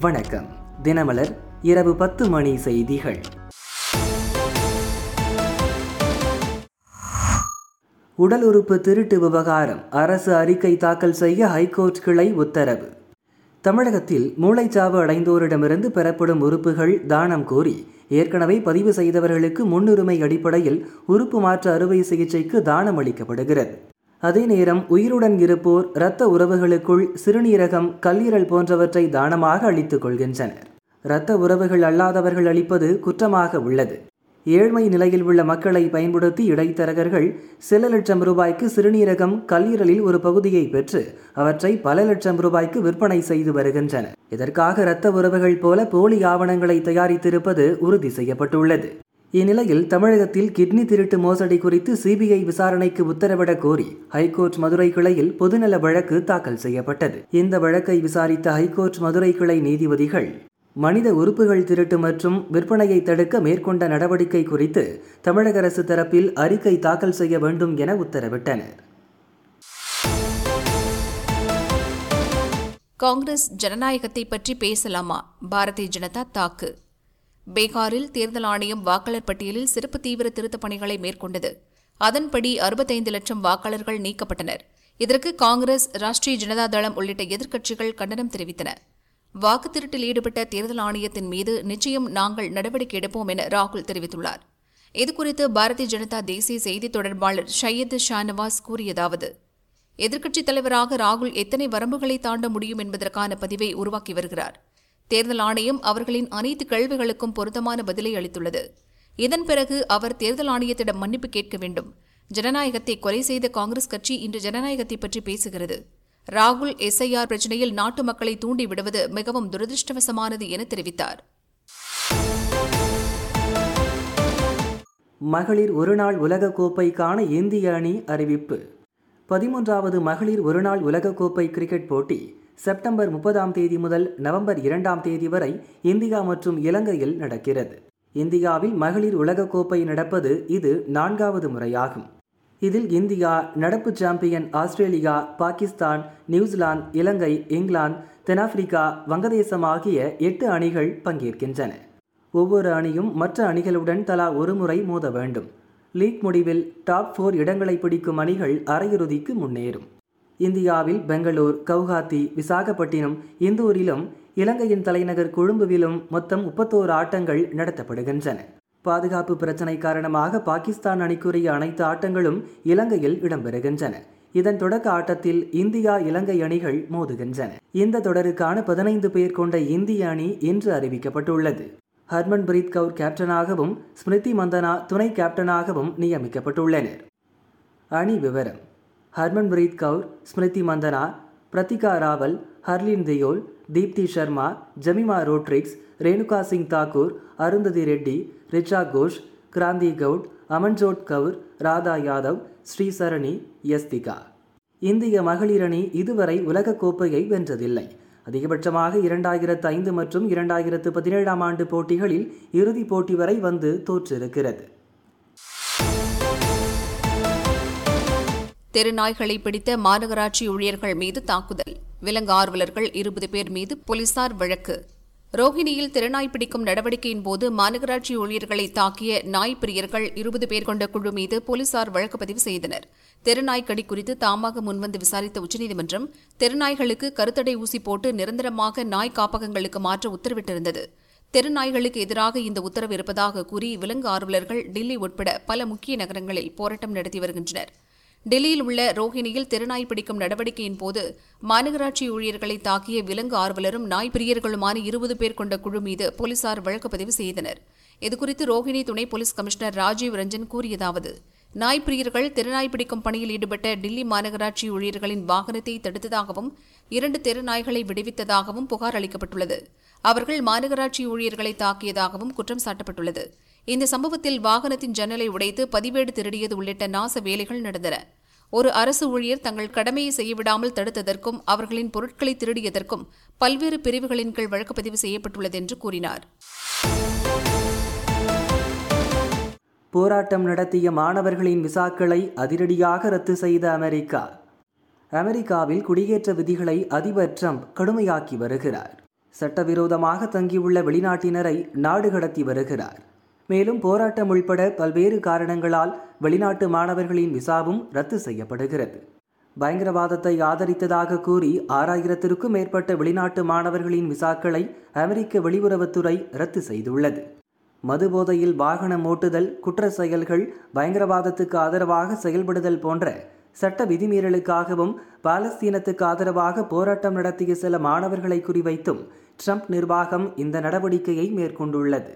வணக்கம் தினமலர் இரவு பத்து மணி செய்திகள் உடல் உறுப்பு திருட்டு விவகாரம் அரசு அறிக்கை தாக்கல் செய்ய ஹைகோர்ட் கிளை உத்தரவு தமிழகத்தில் மூளைச்சாவு அடைந்தோரிடமிருந்து பெறப்படும் உறுப்புகள் தானம் கோரி ஏற்கனவே பதிவு செய்தவர்களுக்கு முன்னுரிமை அடிப்படையில் உறுப்பு மாற்று அறுவை சிகிச்சைக்கு தானம் அளிக்கப்படுகிறது அதே நேரம் உயிருடன் இருப்போர் இரத்த உறவுகளுக்குள் சிறுநீரகம் கல்லீரல் போன்றவற்றை தானமாக அளித்துக் கொள்கின்றனர் இரத்த உறவுகள் அல்லாதவர்கள் அளிப்பது குற்றமாக உள்ளது ஏழ்மை நிலையில் உள்ள மக்களை பயன்படுத்தி இடைத்தரகர்கள் சில லட்சம் ரூபாய்க்கு சிறுநீரகம் கல்லீரலில் ஒரு பகுதியை பெற்று அவற்றை பல லட்சம் ரூபாய்க்கு விற்பனை செய்து வருகின்றனர் இதற்காக இரத்த உறவுகள் போல போலி ஆவணங்களை தயாரித்திருப்பது உறுதி செய்யப்பட்டுள்ளது இந்நிலையில் தமிழகத்தில் கிட்னி திருட்டு மோசடி குறித்து சிபிஐ விசாரணைக்கு உத்தரவிடக் கோரி ஹைகோர்ட் மதுரை கிளையில் பொதுநல வழக்கு தாக்கல் செய்யப்பட்டது இந்த வழக்கை விசாரித்த ஹைகோர்ட் மதுரை கிளை நீதிபதிகள் மனித உறுப்புகள் திருட்டு மற்றும் விற்பனையை தடுக்க மேற்கொண்ட நடவடிக்கை குறித்து தமிழக அரசு தரப்பில் அறிக்கை தாக்கல் செய்ய வேண்டும் என உத்தரவிட்டனர் காங்கிரஸ் ஜனநாயகத்தை பற்றி பேசலாமா பாரதிய ஜனதா தாக்கு பீகாரில் தேர்தல் ஆணையம் வாக்காளர் பட்டியலில் சிறப்பு தீவிர திருத்தப் பணிகளை மேற்கொண்டது அதன்படி அறுபத்தைந்து லட்சம் வாக்காளர்கள் நீக்கப்பட்டனர் இதற்கு காங்கிரஸ் ராஷ்டிரிய ஜனதா தளம் உள்ளிட்ட எதிர்க்கட்சிகள் கண்டனம் தெரிவித்தன வாக்கு திருட்டில் ஈடுபட்ட தேர்தல் ஆணையத்தின் மீது நிச்சயம் நாங்கள் நடவடிக்கை எடுப்போம் என ராகுல் தெரிவித்துள்ளார் இதுகுறித்து பாரதிய ஜனதா தேசிய செய்தி தொடர்பாளர் ஷையத் ஷானவாஸ் கூறியதாவது எதிர்க்கட்சித் தலைவராக ராகுல் எத்தனை வரம்புகளை தாண்ட முடியும் என்பதற்கான பதிவை உருவாக்கி வருகிறார் தேர்தல் ஆணையம் அவர்களின் அனைத்து கேள்விகளுக்கும் பொருத்தமான பதிலை அளித்துள்ளது இதன் பிறகு அவர் தேர்தல் ஆணையத்திடம் மன்னிப்பு கேட்க வேண்டும் ஜனநாயகத்தை கொலை செய்த காங்கிரஸ் கட்சி இன்று ஜனநாயகத்தை பற்றி பேசுகிறது ராகுல் எஸ்ஐஆர் பிரச்சினையில் நாட்டு மக்களை தூண்டி விடுவது மிகவும் துரதிருஷ்டவசமானது என தெரிவித்தார் மகளிர் ஒருநாள் உலகக்கோப்பைக்கான இந்திய அணி அறிவிப்பு பதிமூன்றாவது மகளிர் ஒருநாள் உலகக்கோப்பை கிரிக்கெட் போட்டி செப்டம்பர் முப்பதாம் தேதி முதல் நவம்பர் இரண்டாம் தேதி வரை இந்தியா மற்றும் இலங்கையில் நடக்கிறது இந்தியாவில் மகளிர் உலகக்கோப்பை நடப்பது இது நான்காவது முறையாகும் இதில் இந்தியா நடப்பு சாம்பியன் ஆஸ்திரேலியா பாகிஸ்தான் நியூசிலாந்து இலங்கை இங்கிலாந்து தென்னாப்பிரிக்கா வங்கதேசம் ஆகிய எட்டு அணிகள் பங்கேற்கின்றன ஒவ்வொரு அணியும் மற்ற அணிகளுடன் தலா ஒரு முறை மோத வேண்டும் லீக் முடிவில் டாப் ஃபோர் இடங்களை பிடிக்கும் அணிகள் அரையிறுதிக்கு முன்னேறும் இந்தியாவில் பெங்களூர் கவுஹாத்தி விசாகப்பட்டினம் இந்தூரிலும் இலங்கையின் தலைநகர் கொழும்புவிலும் மொத்தம் முப்பத்தோரு ஆட்டங்கள் நடத்தப்படுகின்றன பாதுகாப்பு பிரச்சினை காரணமாக பாகிஸ்தான் அணிக்குரிய அனைத்து ஆட்டங்களும் இலங்கையில் இடம்பெறுகின்றன இதன் தொடக்க ஆட்டத்தில் இந்தியா இலங்கை அணிகள் மோதுகின்றன இந்த தொடருக்கான பதினைந்து பேர் கொண்ட இந்திய அணி இன்று அறிவிக்கப்பட்டுள்ளது ஹர்மன்பிரீத் கவுர் கேப்டனாகவும் ஸ்மிருதி மந்தனா துணை கேப்டனாகவும் நியமிக்கப்பட்டுள்ளனர் அணி விவரம் ஹர்மன்பிரீத் கவுர் ஸ்மிருதி மந்தனா பிரத்திகா ராவல் ஹர்லின் தியோல் தீப்தி சர்மா ஜமிமா ரோட்ரிக்ஸ் ரேணுகா சிங் தாக்கூர் அருந்ததி ரெட்டி ரிச்சா கோஷ் கிராந்தி கவுட் அமன்ஜோட் கவுர் ராதா யாதவ் ஸ்ரீசரணி யஸ்திகா இந்திய மகளிர் அணி இதுவரை உலகக் கோப்பையை வென்றதில்லை அதிகபட்சமாக இரண்டாயிரத்து ஐந்து மற்றும் இரண்டாயிரத்து பதினேழாம் ஆண்டு போட்டிகளில் இறுதிப் போட்டி வரை வந்து தோற்றிருக்கிறது தெருநாய்களை பிடித்த மாநகராட்சி ஊழியர்கள் மீது தாக்குதல் விலங்கு ஆர்வலர்கள் இருபது பேர் மீது போலீசார் வழக்கு ரோஹிணியில் தெருநாய் பிடிக்கும் நடவடிக்கையின் போது மாநகராட்சி ஊழியர்களை தாக்கிய நாய் பிரியர்கள் இருபது பேர் கொண்ட குழு மீது போலீசார் வழக்கு பதிவு செய்தனர் தெருநாய் கடி குறித்து தாமாக முன்வந்து விசாரித்த உச்சநீதிமன்றம் தெருநாய்களுக்கு கருத்தடை ஊசி போட்டு நிரந்தரமாக நாய் காப்பகங்களுக்கு மாற்ற உத்தரவிட்டிருந்தது தெருநாய்களுக்கு எதிராக இந்த உத்தரவு இருப்பதாக கூறி விலங்கு ஆர்வலர்கள் டில்லி உட்பட பல முக்கிய நகரங்களில் போராட்டம் நடத்தி வருகின்றனர் டெல்லியில் உள்ள ரோஹிணியில் தெருநாய் பிடிக்கும் நடவடிக்கையின் போது மாநகராட்சி ஊழியர்களை தாக்கிய விலங்கு ஆர்வலரும் நாய் பிரியர்களுமான இருபது பேர் கொண்ட குழு மீது போலீசார் வழக்கு பதிவு செய்தனர் இதுகுறித்து ரோஹிணி துணை போலீஸ் கமிஷனர் ராஜீவ் ரஞ்சன் கூறியதாவது நாய் பிரியர்கள் தெருநாய் பிடிக்கும் பணியில் ஈடுபட்ட டில்லி மாநகராட்சி ஊழியர்களின் வாகனத்தை தடுத்ததாகவும் இரண்டு தெருநாய்களை விடுவித்ததாகவும் புகார் அளிக்கப்பட்டுள்ளது அவர்கள் மாநகராட்சி ஊழியர்களை தாக்கியதாகவும் குற்றம் சாட்டப்பட்டுள்ளது இந்த சம்பவத்தில் வாகனத்தின் ஜன்னலை உடைத்து பதிவேடு திருடியது உள்ளிட்ட நாச வேலைகள் நடந்தன ஒரு அரசு ஊழியர் தங்கள் கடமையை செய்யவிடாமல் தடுத்ததற்கும் அவர்களின் பொருட்களை திருடியதற்கும் பல்வேறு பிரிவுகளின் கீழ் வழக்கு பதிவு செய்யப்பட்டுள்ளது என்று கூறினார் போராட்டம் நடத்திய மாணவர்களின் விசாக்களை அதிரடியாக ரத்து செய்த அமெரிக்கா அமெரிக்காவில் குடியேற்ற விதிகளை அதிபர் ட்ரம்ப் கடுமையாக்கி வருகிறார் சட்டவிரோதமாக தங்கியுள்ள வெளிநாட்டினரை நாடு கடத்தி வருகிறார் மேலும் போராட்டம் உள்பட பல்வேறு காரணங்களால் வெளிநாட்டு மாணவர்களின் விசாவும் ரத்து செய்யப்படுகிறது பயங்கரவாதத்தை ஆதரித்ததாக கூறி ஆறாயிரத்திற்கும் மேற்பட்ட வெளிநாட்டு மாணவர்களின் விசாக்களை அமெரிக்க வெளியுறவுத்துறை ரத்து செய்துள்ளது மதுபோதையில் வாகனம் ஓட்டுதல் குற்ற செயல்கள் பயங்கரவாதத்துக்கு ஆதரவாக செயல்படுதல் போன்ற சட்ட விதிமீறலுக்காகவும் பாலஸ்தீனத்துக்கு ஆதரவாக போராட்டம் நடத்திய சில மாணவர்களை குறிவைத்தும் ட்ரம்ப் நிர்வாகம் இந்த நடவடிக்கையை மேற்கொண்டுள்ளது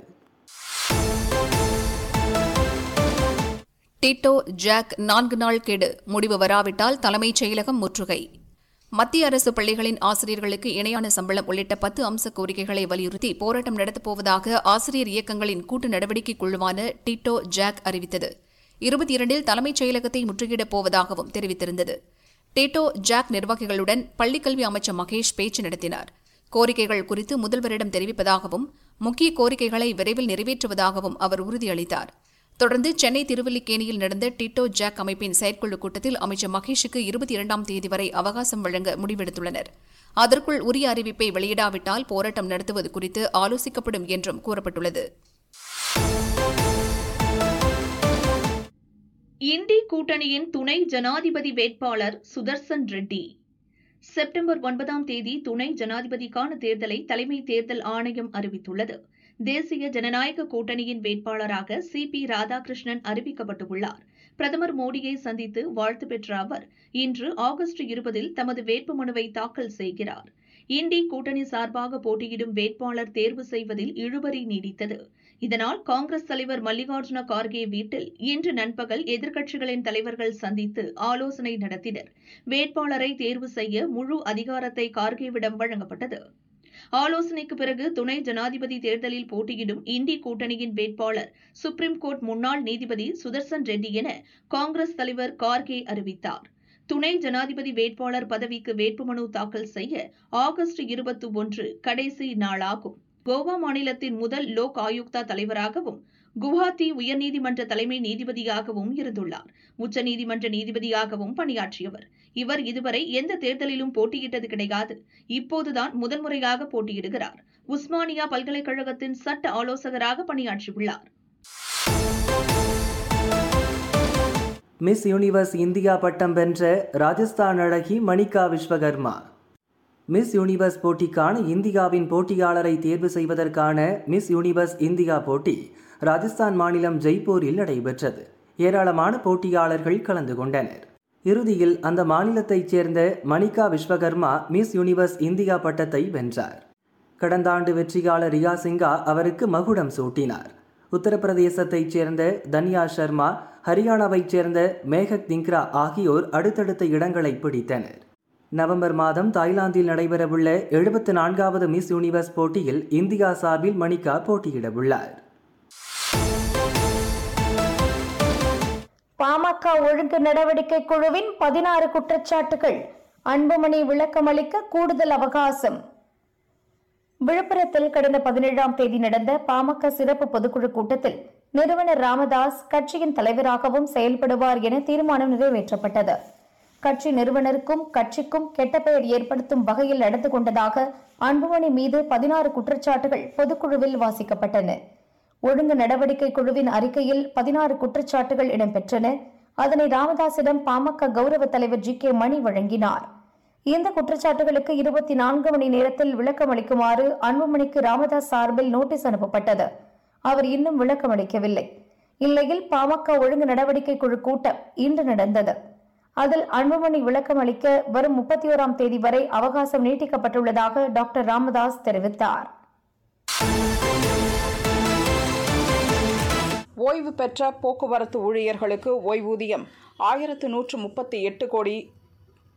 டிட்டோ ஜாக் நான்கு நாள் கெடு முடிவு வராவிட்டால் தலைமைச் செயலகம் முற்றுகை மத்திய அரசு பள்ளிகளின் ஆசிரியர்களுக்கு இணையான சம்பளம் உள்ளிட்ட பத்து அம்ச கோரிக்கைகளை வலியுறுத்தி போராட்டம் நடத்தப் போவதாக ஆசிரியர் இயக்கங்களின் கூட்டு நடவடிக்கை குழுவான டிட்டோ ஜாக் அறிவித்தது இருபத்தி இரண்டில் தலைமைச் செயலகத்தை முற்றுகையிடப் போவதாகவும் தெரிவித்திருந்தது டிட்டோ ஜாக் நிர்வாகிகளுடன் பள்ளிக்கல்வி அமைச்சர் மகேஷ் பேச்சு நடத்தினார் கோரிக்கைகள் குறித்து முதல்வரிடம் தெரிவிப்பதாகவும் முக்கிய கோரிக்கைகளை விரைவில் நிறைவேற்றுவதாகவும் அவர் உறுதியளித்தார் தொடர்ந்து சென்னை திருவல்லிக்கேணியில் நடந்த டிட்டோ ஜாக் அமைப்பின் செயற்குழு கூட்டத்தில் அமைச்சர் மகேஷுக்கு இருபத்தி இரண்டாம் தேதி வரை அவகாசம் வழங்க முடிவெடுத்துள்ளனர் அதற்குள் உரிய அறிவிப்பை வெளியிடாவிட்டால் போராட்டம் நடத்துவது குறித்து ஆலோசிக்கப்படும் என்றும் கூறப்பட்டுள்ளது இண்டி கூட்டணியின் துணை ஜனாதிபதி வேட்பாளர் சுதர்சன் ரெட்டி செப்டம்பர் ஒன்பதாம் தேதி துணை ஜனாதிபதிக்கான தேர்தலை தலைமை தேர்தல் ஆணையம் அறிவித்துள்ளது தேசிய ஜனநாயக கூட்டணியின் வேட்பாளராக சி பி ராதாகிருஷ்ணன் அறிவிக்கப்பட்டுள்ளார் பிரதமர் மோடியை சந்தித்து வாழ்த்து பெற்ற அவர் இன்று ஆகஸ்ட் இருபதில் தமது வேட்புமனுவை தாக்கல் செய்கிறார் இண்டி கூட்டணி சார்பாக போட்டியிடும் வேட்பாளர் தேர்வு செய்வதில் இழுபறி நீடித்தது இதனால் காங்கிரஸ் தலைவர் மல்லிகார்ஜுன கார்கே வீட்டில் இன்று நண்பகல் எதிர்க்கட்சிகளின் தலைவர்கள் சந்தித்து ஆலோசனை நடத்தினர் வேட்பாளரை தேர்வு செய்ய முழு அதிகாரத்தை கார்கேவிடம் வழங்கப்பட்டது ஆலோசனைக்கு பிறகு துணை ஜனாதிபதி தேர்தலில் போட்டியிடும் இண்டி கூட்டணியின் வேட்பாளர் சுப்ரீம் கோர்ட் முன்னாள் நீதிபதி சுதர்சன் ரெட்டி என காங்கிரஸ் தலைவர் கார்கே அறிவித்தார் துணை ஜனாதிபதி வேட்பாளர் பதவிக்கு வேட்புமனு தாக்கல் செய்ய ஆகஸ்ட் இருபத்தி ஒன்று கடைசி நாளாகும் கோவா மாநிலத்தின் முதல் லோக் ஆயுக்தா தலைவராகவும் குவஹாத்தி உயர்நீதிமன்ற தலைமை நீதிபதியாகவும் இருந்துள்ளார் உச்சநீதிமன்ற நீதிபதியாகவும் பணியாற்றியவர் இவர் இதுவரை எந்த தேர்தலிலும் போட்டியிட்டது கிடையாது இப்போதுதான் முதன்முறையாக போட்டியிடுகிறார் உஸ்மானியா பல்கலைக்கழகத்தின் சட்ட ஆலோசகராக பணியாற்றியுள்ளார் மிஸ் யூனிவர்ஸ் இந்தியா பட்டம் வென்ற ராஜஸ்தான் அழகி மணிகா விஸ்வகர்மா மிஸ் யூனிவர்ஸ் போட்டிக்கான இந்தியாவின் போட்டியாளரை தேர்வு செய்வதற்கான மிஸ் யூனிவர்ஸ் இந்தியா போட்டி ராஜஸ்தான் மாநிலம் ஜெய்ப்பூரில் நடைபெற்றது ஏராளமான போட்டியாளர்கள் கலந்து கொண்டனர் இறுதியில் அந்த மாநிலத்தைச் சேர்ந்த Manika Vishwakarma Miss Universe India பட்டத்தை வென்றார் கடந்த ஆண்டு வெற்றியாளர் ரியா சிங்கா அவருக்கு மகுடம் சூட்டினார் உத்தரப்பிரதேசத்தைச் சேர்ந்த தன்யா சர்மா ஹரியானாவைச் சேர்ந்த மேகக் திங்க்ரா ஆகியோர் அடுத்தடுத்த இடங்களை பிடித்தனர் நவம்பர் மாதம் தாய்லாந்தில் நடைபெறவுள்ள எழுபத்து நான்காவது மிஸ் யூனிவர்ஸ் போட்டியில் இந்தியா சார்பில் மணிகா போட்டியிடவுள்ளார் பாமக ஒழுங்கு நடவடிக்கை குழுவின் பதினாறு குற்றச்சாட்டுகள் அன்புமணி விளக்கமளிக்க கூடுதல் அவகாசம் விழுப்புரத்தில் கடந்த பதினேழாம் தேதி நடந்த பாமக சிறப்பு பொதுக்குழு கூட்டத்தில் நிறுவனர் ராமதாஸ் கட்சியின் தலைவராகவும் செயல்படுவார் என தீர்மானம் நிறைவேற்றப்பட்டது கட்சி நிறுவனருக்கும் கட்சிக்கும் கெட்ட பெயர் ஏற்படுத்தும் வகையில் நடந்து கொண்டதாக அன்புமணி மீது பதினாறு குற்றச்சாட்டுகள் பொதுக்குழுவில் வாசிக்கப்பட்டன ஒழுங்கு நடவடிக்கை குழுவின் அறிக்கையில் பதினாறு குற்றச்சாட்டுகள் இடம்பெற்றன அதனை ராமதாசிடம் பாமக கௌரவ தலைவர் ஜி கே மணி வழங்கினார் இந்த குற்றச்சாட்டுகளுக்கு இருபத்தி நான்கு மணி நேரத்தில் விளக்கம் அளிக்குமாறு அன்புமணிக்கு ராமதாஸ் சார்பில் நோட்டீஸ் அனுப்பப்பட்டது அவர் இன்னும் விளக்கம் அளிக்கவில்லை இந்நிலையில் பாமக ஒழுங்கு நடவடிக்கை குழு கூட்டம் இன்று நடந்தது அதில் அன்புமணி விளக்கம் அளிக்க வரும் முப்பத்தி ஓராம் தேதி வரை அவகாசம் நீட்டிக்கப்பட்டுள்ளதாக டாக்டர் ராமதாஸ் தெரிவித்தார் ஓய்வு பெற்ற போக்குவரத்து ஊழியர்களுக்கு ஓய்வூதியம் ஆயிரத்து நூற்று முப்பத்தி எட்டு கோடி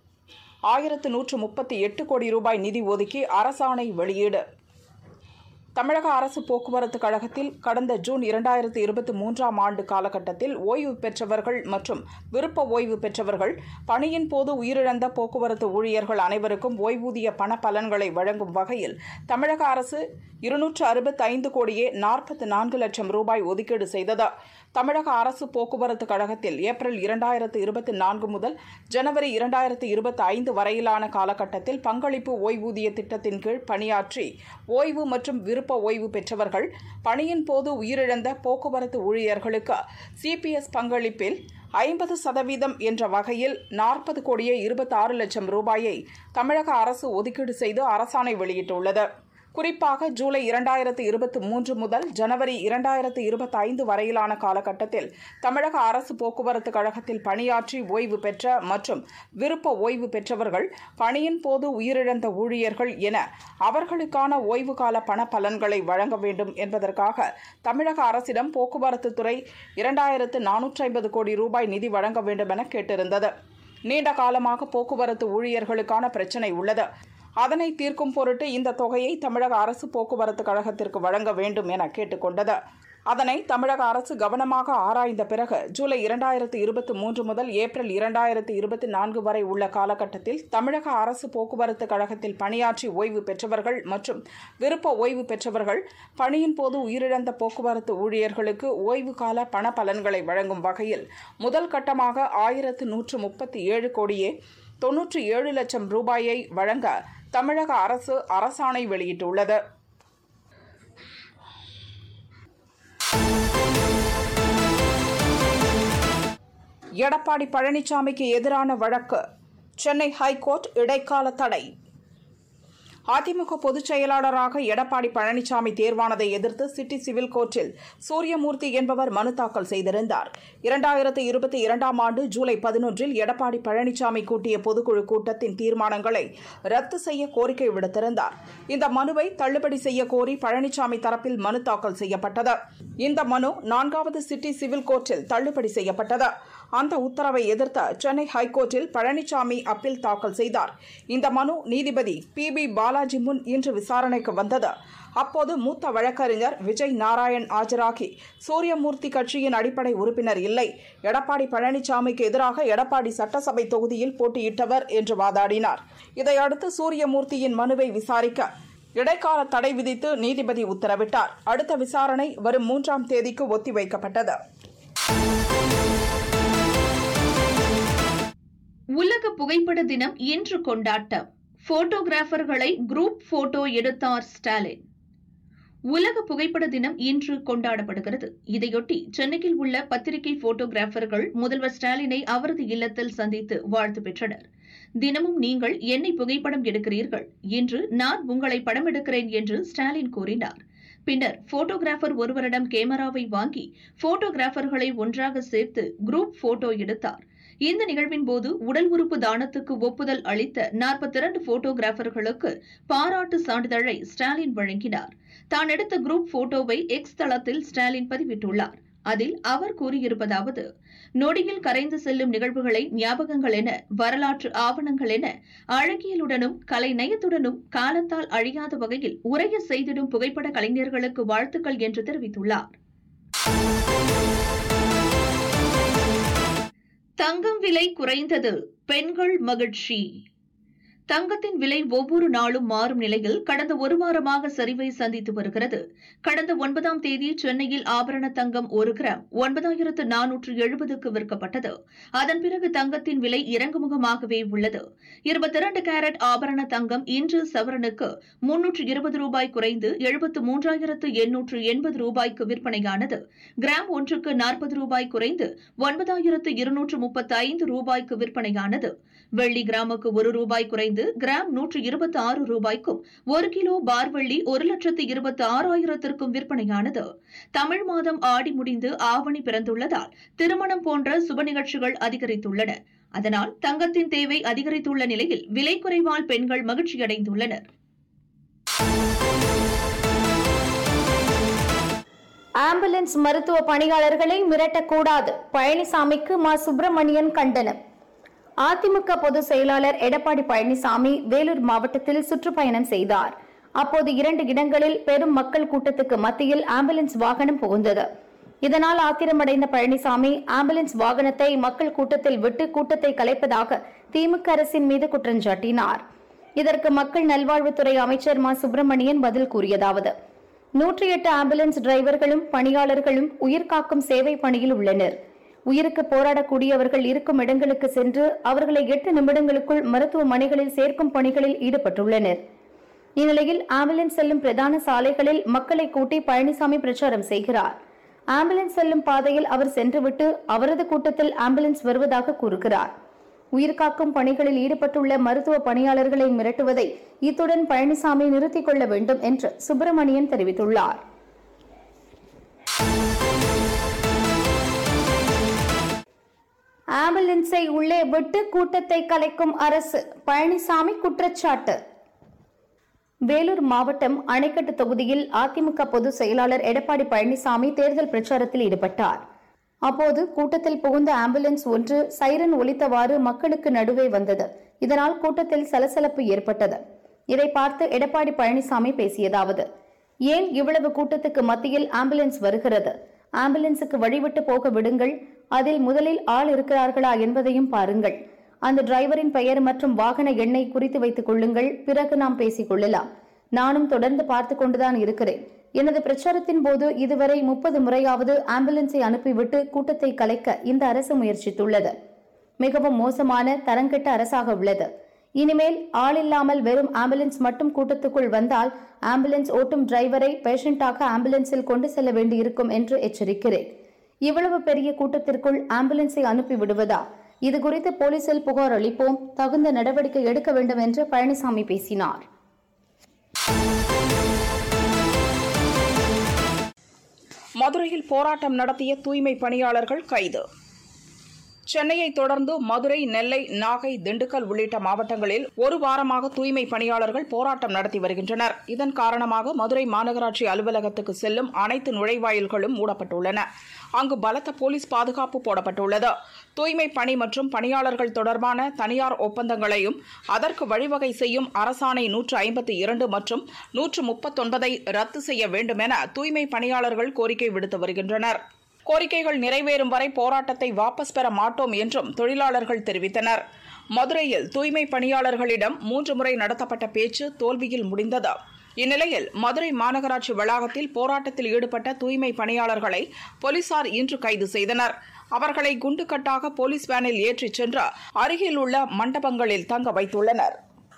ஆயிரத்து நூற்று முப்பத்தி எட்டு கோடி ரூபாய் நிதி ஒதுக்கி அரசாணை வெளியீடு தமிழக அரசு போக்குவரத்து கழகத்தில் கடந்த ஜூன் இரண்டாயிரத்து இருபத்தி மூன்றாம் ஆண்டு காலகட்டத்தில் ஓய்வு பெற்றவர்கள் மற்றும் விருப்ப ஓய்வு பெற்றவர்கள் பணியின் போது உயிரிழந்த போக்குவரத்து ஊழியர்கள் அனைவருக்கும் ஓய்வூதிய பண பலன்களை வழங்கும் வகையில் தமிழக அரசு இருநூற்று அறுபத்தி ஐந்து கோடியே நாற்பத்தி நான்கு லட்சம் ரூபாய் ஒதுக்கீடு செய்தது தமிழக அரசு போக்குவரத்து கழகத்தில் ஏப்ரல் இரண்டாயிரத்து இருபத்தி நான்கு முதல் ஜனவரி இரண்டாயிரத்து இருபத்தி ஐந்து வரையிலான காலகட்டத்தில் பங்களிப்பு ஓய்வூதிய திட்டத்தின் கீழ் பணியாற்றி ஓய்வு மற்றும் விருப்ப ஓய்வு பெற்றவர்கள் பணியின் போது உயிரிழந்த போக்குவரத்து ஊழியர்களுக்கு சிபிஎஸ் பங்களிப்பில் ஐம்பது சதவீதம் என்ற வகையில் நாற்பது கோடியே இருபத்தாறு லட்சம் ரூபாயை தமிழக அரசு ஒதுக்கீடு செய்து அரசாணை வெளியிட்டுள்ளது குறிப்பாக ஜூலை இரண்டாயிரத்து இருபத்தி மூன்று முதல் ஜனவரி இரண்டாயிரத்து இருபத்தி ஐந்து வரையிலான காலகட்டத்தில் தமிழக அரசு போக்குவரத்து கழகத்தில் பணியாற்றி ஓய்வு பெற்ற மற்றும் விருப்ப ஓய்வு பெற்றவர்கள் பணியின் போது உயிரிழந்த ஊழியர்கள் என அவர்களுக்கான ஓய்வு கால பண பலன்களை வழங்க வேண்டும் என்பதற்காக தமிழக அரசிடம் போக்குவரத்து துறை இரண்டாயிரத்து நானூற்றி ஐம்பது கோடி ரூபாய் நிதி வழங்க வேண்டும் என கேட்டிருந்தது நீண்ட காலமாக போக்குவரத்து ஊழியர்களுக்கான பிரச்சினை உள்ளது அதனை தீர்க்கும் பொருட்டு இந்த தொகையை தமிழக அரசு போக்குவரத்து கழகத்திற்கு வழங்க வேண்டும் என கேட்டுக்கொண்டது அதனை தமிழக அரசு கவனமாக ஆராய்ந்த பிறகு ஜூலை இரண்டாயிரத்து இருபத்தி மூன்று முதல் ஏப்ரல் இரண்டாயிரத்து இருபத்தி நான்கு வரை உள்ள காலகட்டத்தில் தமிழக அரசு போக்குவரத்து கழகத்தில் பணியாற்றி ஓய்வு பெற்றவர்கள் மற்றும் விருப்ப ஓய்வு பெற்றவர்கள் பணியின் போது உயிரிழந்த போக்குவரத்து ஊழியர்களுக்கு ஓய்வு கால பண பலன்களை வழங்கும் வகையில் முதல் கட்டமாக ஆயிரத்து நூற்று முப்பத்தி ஏழு கோடியே தொன்னூற்றி ஏழு லட்சம் ரூபாயை வழங்க தமிழக அரசு அரசாணை வெளியிட்டுள்ளது எடப்பாடி பழனிசாமிக்கு எதிரான வழக்கு சென்னை ஹைகோர்ட் இடைக்கால தடை அதிமுக பொதுச் செயலாளராக எடப்பாடி பழனிசாமி தேர்வானதை எதிர்த்து சிட்டி சிவில் கோர்ட்டில் சூரியமூர்த்தி என்பவர் மனு தாக்கல் செய்திருந்தார் இரண்டாயிரத்து இருபத்தி இரண்டாம் ஆண்டு ஜூலை பதினொன்றில் எடப்பாடி பழனிசாமி கூட்டிய பொதுக்குழு கூட்டத்தின் தீர்மானங்களை ரத்து செய்ய கோரிக்கை விடுத்திருந்தார் இந்த மனுவை தள்ளுபடி செய்ய கோரி பழனிசாமி தரப்பில் மனு தாக்கல் செய்யப்பட்டது இந்த மனு நான்காவது சிட்டி சிவில் கோர்ட்டில் தள்ளுபடி செய்யப்பட்டது அந்த உத்தரவை எதிர்த்த சென்னை ஹைகோர்ட்டில் பழனிசாமி அப்பீல் தாக்கல் செய்தார் இந்த மனு நீதிபதி பி பி பாலாஜி முன் இன்று விசாரணைக்கு வந்தது அப்போது மூத்த வழக்கறிஞர் விஜய் நாராயண் ஆஜராகி சூரியமூர்த்தி கட்சியின் அடிப்படை உறுப்பினர் இல்லை எடப்பாடி பழனிசாமிக்கு எதிராக எடப்பாடி சட்டசபை தொகுதியில் போட்டியிட்டவர் என்று வாதாடினார் இதையடுத்து சூரியமூர்த்தியின் மனுவை விசாரிக்க இடைக்கால தடை விதித்து நீதிபதி உத்தரவிட்டார் அடுத்த விசாரணை வரும் மூன்றாம் தேதிக்கு ஒத்திவைக்கப்பட்டது உலக புகைப்பட தினம் இன்று கொண்டாட்டம் போட்டோகிராஃபர்களை குரூப் போட்டோ எடுத்தார் ஸ்டாலின் உலக புகைப்பட தினம் இன்று கொண்டாடப்படுகிறது இதையொட்டி சென்னையில் உள்ள பத்திரிகை போட்டோகிராஃபர்கள் முதல்வர் ஸ்டாலினை அவரது இல்லத்தில் சந்தித்து வாழ்த்து பெற்றனர் தினமும் நீங்கள் என்னை புகைப்படம் எடுக்கிறீர்கள் இன்று நான் உங்களை படம் எடுக்கிறேன் என்று ஸ்டாலின் கூறினார் பின்னர் போட்டோகிராஃபர் ஒருவரிடம் கேமராவை வாங்கி போட்டோகிராஃபர்களை ஒன்றாக சேர்த்து குரூப் போட்டோ எடுத்தார் இந்த நிகழ்வின் போது உடல் உறுப்பு தானத்துக்கு ஒப்புதல் அளித்த நாற்பத்தி இரண்டு போட்டோகிராஃபர்களுக்கு பாராட்டு சான்றிதழை ஸ்டாலின் வழங்கினார் தான் எடுத்த குரூப் போட்டோவை எக்ஸ் தளத்தில் ஸ்டாலின் பதிவிட்டுள்ளார் அதில் அவர் கூறியிருப்பதாவது நொடியில் கரைந்து செல்லும் நிகழ்வுகளை ஞாபகங்கள் என வரலாற்று ஆவணங்கள் என அழகியலுடனும் கலை நயத்துடனும் காலத்தால் அழியாத வகையில் உரைய செய்திடும் புகைப்பட கலைஞர்களுக்கு வாழ்த்துக்கள் என்று தெரிவித்துள்ளார் தங்கம் விலை குறைந்தது பெண்கள் மகிழ்ச்சி தங்கத்தின் விலை ஒவ்வொரு நாளும் மாறும் நிலையில் கடந்த ஒரு வாரமாக சரிவை சந்தித்து வருகிறது கடந்த ஒன்பதாம் தேதி சென்னையில் ஆபரண தங்கம் ஒரு கிராம் ஒன்பதாயிரத்து நானூற்று எழுபதுக்கு விற்கப்பட்டது அதன் பிறகு தங்கத்தின் விலை இறங்குமுகமாகவே உள்ளது இருபத்தி இரண்டு கேரட் ஆபரண தங்கம் இன்று சவரனுக்கு முன்னூற்று இருபது ரூபாய் குறைந்து எழுபத்து மூன்றாயிரத்து எண்ணூற்று எண்பது ரூபாய்க்கு விற்பனையானது கிராம் ஒன்றுக்கு நாற்பது ரூபாய் குறைந்து ஒன்பதாயிரத்து இருநூற்று முப்பத்தி ஐந்து ரூபாய்க்கு விற்பனையானது வெள்ளி கிராமுக்கு ஒரு ரூபாய் குறைந்து கிராம் நூற்று இருபத்தி ஆறு ரூபாய்க்கும் ஒரு கிலோ பார் வெள்ளி ஒரு லட்சத்து இருபத்தி ஆறாயிரத்திற்கும் விற்பனையானது தமிழ் மாதம் ஆடி முடிந்து ஆவணி பிறந்துள்ளதால் திருமணம் போன்ற சுப நிகழ்ச்சிகள் அதிகரித்துள்ளன அதனால் தங்கத்தின் தேவை அதிகரித்துள்ள நிலையில் விலை குறைவால் பெண்கள் மகிழ்ச்சியடைந்துள்ளனர் ஆம்புலன்ஸ் மருத்துவ பணியாளர்களை மிரட்டக்கூடாது பழனிசாமிக்கு மா சுப்பிரமணியன் கண்டனம் அதிமுக பொதுச் செயலாளர் எடப்பாடி பழனிசாமி வேலூர் மாவட்டத்தில் சுற்றுப்பயணம் செய்தார் அப்போது இரண்டு இடங்களில் பெரும் மக்கள் கூட்டத்துக்கு மத்தியில் ஆம்புலன்ஸ் வாகனம் புகுந்தது இதனால் ஆத்திரமடைந்த பழனிசாமி ஆம்புலன்ஸ் வாகனத்தை மக்கள் கூட்டத்தில் விட்டு கூட்டத்தை கலைப்பதாக திமுக அரசின் மீது குற்றஞ்சாட்டினார் இதற்கு மக்கள் நல்வாழ்வுத்துறை அமைச்சர் மா சுப்பிரமணியன் பதில் கூறியதாவது நூற்றி எட்டு ஆம்புலன்ஸ் டிரைவர்களும் பணியாளர்களும் உயிர்காக்கும் சேவை பணியில் உள்ளனர் உயிருக்கு போராடக்கூடியவர்கள் இருக்கும் இடங்களுக்கு சென்று அவர்களை எட்டு நிமிடங்களுக்குள் மருத்துவமனைகளில் சேர்க்கும் பணிகளில் ஈடுபட்டுள்ளனர் இந்நிலையில் ஆம்புலன்ஸ் செல்லும் பிரதான சாலைகளில் மக்களை கூட்டி பழனிசாமி பிரச்சாரம் செய்கிறார் ஆம்புலன்ஸ் செல்லும் பாதையில் அவர் சென்றுவிட்டு அவரது கூட்டத்தில் ஆம்புலன்ஸ் வருவதாக கூறுகிறார் உயிர்காக்கும் பணிகளில் ஈடுபட்டுள்ள மருத்துவ பணியாளர்களை மிரட்டுவதை இத்துடன் பழனிசாமி நிறுத்திக் கொள்ள வேண்டும் என்று சுப்பிரமணியன் தெரிவித்துள்ளார் ஆம்புலன்ஸை உள்ளே விட்டு கூட்டத்தை கலைக்கும் அரசு பழனிசாமி குற்றச்சாட்டு வேலூர் மாவட்டம் அணைக்கட்டு தொகுதியில் அதிமுக பொதுச் செயலாளர் எடப்பாடி பழனிசாமி தேர்தல் பிரச்சாரத்தில் ஈடுபட்டார் அப்போது கூட்டத்தில் புகுந்த ஆம்புலன்ஸ் ஒன்று சைரன் ஒலித்தவாறு மக்களுக்கு நடுவே வந்தது இதனால் கூட்டத்தில் சலசலப்பு ஏற்பட்டது இதை பார்த்து எடப்பாடி பழனிசாமி பேசியதாவது ஏன் இவ்வளவு கூட்டத்துக்கு மத்தியில் ஆம்புலன்ஸ் வருகிறது ஆம்புலன்ஸுக்கு வழிவிட்டு போக விடுங்கள் அதில் முதலில் ஆள் இருக்கிறார்களா என்பதையும் பாருங்கள் அந்த டிரைவரின் பெயர் மற்றும் வாகன எண்ணை குறித்து வைத்துக் கொள்ளுங்கள் பிறகு நாம் பேசிக் கொள்ளலாம் நானும் தொடர்ந்து பார்த்து கொண்டுதான் இருக்கிறேன் எனது பிரச்சாரத்தின் போது இதுவரை முப்பது முறையாவது ஆம்புலன்ஸை அனுப்பிவிட்டு கூட்டத்தை கலைக்க இந்த அரசு முயற்சித்துள்ளது மிகவும் மோசமான தரங்கெட்ட அரசாக உள்ளது இனிமேல் ஆள் இல்லாமல் வெறும் ஆம்புலன்ஸ் மட்டும் கூட்டத்துக்குள் வந்தால் ஆம்புலன்ஸ் ஓட்டும் டிரைவரை பேஷண்டாக ஆம்புலன்ஸில் கொண்டு செல்ல வேண்டியிருக்கும் என்று எச்சரிக்கிறேன் இவ்வளவு பெரிய கூட்டத்திற்குள் ஆம்புலன்ஸை அனுப்பி விடுவதா இது குறித்து போலீசில் புகார் அளிப்போம் தகுந்த நடவடிக்கை எடுக்க வேண்டும் என்று பழனிசாமி பேசினார் மதுரையில் போராட்டம் நடத்திய தூய்மை பணியாளர்கள் கைது சென்னையை தொடர்ந்து மதுரை நெல்லை நாகை திண்டுக்கல் உள்ளிட்ட மாவட்டங்களில் ஒரு வாரமாக தூய்மை பணியாளர்கள் போராட்டம் நடத்தி வருகின்றனர் இதன் காரணமாக மதுரை மாநகராட்சி அலுவலகத்துக்கு செல்லும் அனைத்து நுழைவாயில்களும் மூடப்பட்டுள்ளன அங்கு பலத்த போலீஸ் பாதுகாப்பு போடப்பட்டுள்ளது தூய்மை பணி மற்றும் பணியாளர்கள் தொடர்பான தனியார் ஒப்பந்தங்களையும் அதற்கு வழிவகை செய்யும் அரசாணை நூற்று ஐம்பத்தி இரண்டு மற்றும் நூற்று முப்பத்தொன்பதை ரத்து செய்ய வேண்டும் என தூய்மை பணியாளர்கள் கோரிக்கை விடுத்து வருகின்றனர் கோரிக்கைகள் நிறைவேறும் வரை போராட்டத்தை வாபஸ் பெற மாட்டோம் என்றும் தொழிலாளர்கள் தெரிவித்தனர் மதுரையில் தூய்மை பணியாளர்களிடம் மூன்று முறை நடத்தப்பட்ட பேச்சு தோல்வியில் முடிந்தது இந்நிலையில் மதுரை மாநகராட்சி வளாகத்தில் போராட்டத்தில் ஈடுபட்ட தூய்மை பணியாளர்களை போலீசார் இன்று கைது செய்தனர் அவர்களை குண்டுக்கட்டாக போலீஸ் வேனில் ஏற்றிச் சென்று அருகில் உள்ள மண்டபங்களில் தங்க வைத்துள்ளனர்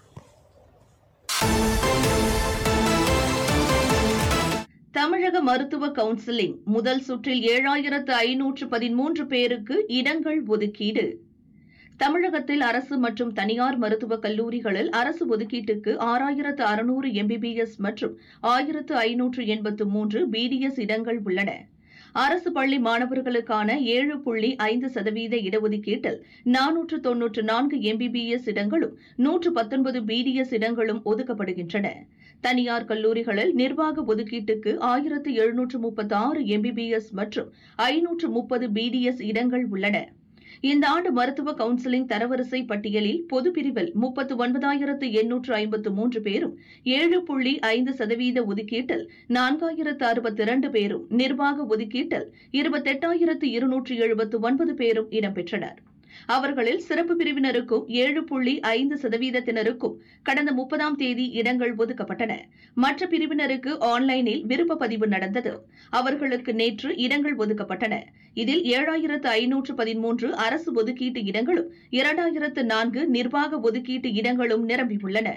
தமிழக மருத்துவ கவுன்சிலிங் முதல் சுற்றில் ஏழாயிரத்து ஐநூற்று பதிமூன்று பேருக்கு இடங்கள் ஒதுக்கீடு தமிழகத்தில் அரசு மற்றும் தனியார் மருத்துவக் கல்லூரிகளில் அரசு ஒதுக்கீட்டுக்கு ஆறாயிரத்து அறுநூறு எம்பிபிஎஸ் மற்றும் ஆயிரத்து ஐநூற்று எண்பத்து மூன்று பிடிஎஸ் இடங்கள் உள்ளன அரசு பள்ளி மாணவர்களுக்கான ஏழு புள்ளி ஐந்து சதவீத இடஒதுக்கீட்டில் நானூற்று தொன்னூற்று நான்கு எம்பிபிஎஸ் இடங்களும் நூற்று பத்தொன்பது பிடிஎஸ் இடங்களும் ஒதுக்கப்படுகின்றன தனியார் கல்லூரிகளில் நிர்வாக ஒதுக்கீட்டுக்கு ஆயிரத்து எழுநூற்று முப்பத்தி ஆறு எம்பிபிஎஸ் மற்றும் ஐநூற்று முப்பது பிடிஎஸ் இடங்கள் உள்ளன இந்த ஆண்டு மருத்துவ கவுன்சிலிங் தரவரிசை பட்டியலில் பொது பிரிவில் முப்பத்து ஒன்பதாயிரத்து எண்ணூற்று ஐம்பத்து மூன்று பேரும் ஏழு புள்ளி ஐந்து சதவீத ஒதுக்கீட்டில் நான்காயிரத்து அறுபத்தி இரண்டு பேரும் நிர்வாக ஒதுக்கீட்டில் இருபத்தெட்டாயிரத்து இருநூற்று எழுபத்து ஒன்பது பேரும் இடம்பெற்றனர் அவர்களில் சிறப்பு பிரிவினருக்கும் ஏழு புள்ளி ஐந்து சதவீதத்தினருக்கும் கடந்த முப்பதாம் தேதி இடங்கள் ஒதுக்கப்பட்டன மற்ற பிரிவினருக்கு ஆன்லைனில் விருப்ப பதிவு நடந்தது அவர்களுக்கு நேற்று இடங்கள் ஒதுக்கப்பட்டன இதில் ஏழாயிரத்து ஐநூற்று பதிமூன்று அரசு ஒதுக்கீட்டு இடங்களும் இரண்டாயிரத்து நான்கு நிர்வாக ஒதுக்கீட்டு இடங்களும் நிரம்பியுள்ளன